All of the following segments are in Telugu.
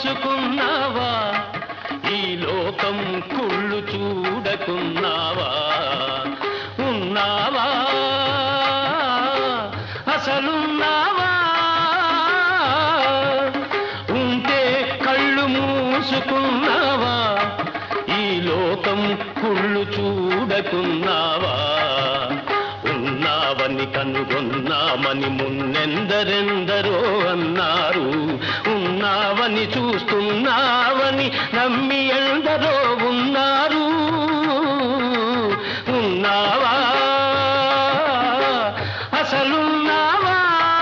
మూసుకున్నావా ఈ లోకం కుళ్ళు చూడకున్నావా ఉన్నావా అసలున్నావా ఉంటే కళ్ళు మూసుకున్నావా ఈ లోకం కుళ్ళు చూడకున్నావా ఉన్నావని కనుగొన్నామని మున్నెందరెందరో అన్నారు ఉన్నావని చూస్తున్నావని నమ్మి ఎందరో ఉన్నారు ఉన్నావా అసలున్నావా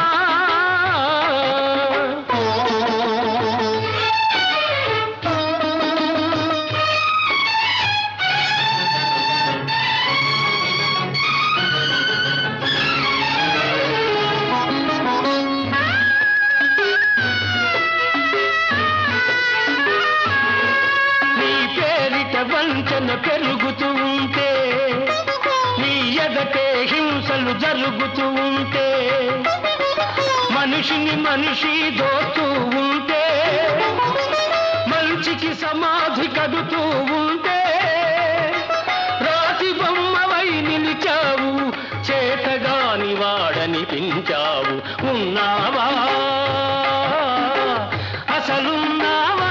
నీ పేరిట వంచన పెరుగుతూ ఉంటే నీ ఎదటే హింసలు జరుగుతూ ఉంటే మనిషిని మనిషి దోస్తూ ఉంటే మంచికి సమాధి కడుతూ ఉంటే రాతి బొమ్మవై నిలిచావు చేతగాని వాడనిపించావు ఉన్నావా అసలున్నావా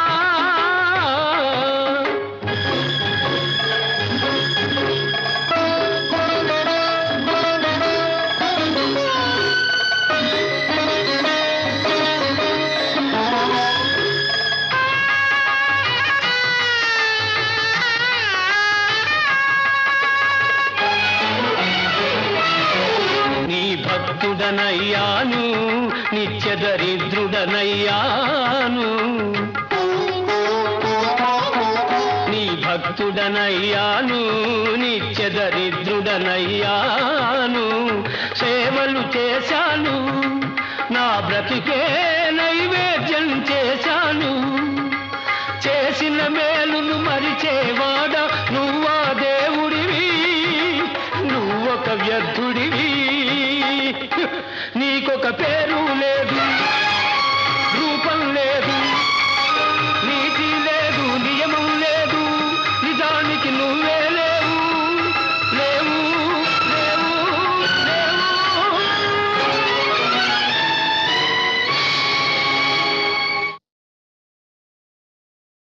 నీ భక్తుడనయ్యాను నిత్య దరిద్రుడనయ్యాను నీ భక్తుడనయ్యాను నిత్య దరిద్రుడనయ్యాను సేవలు చేశాను నా బ్రతికే నైవేద్యం చేశాను చేసిన మేలును మరిచేవాడా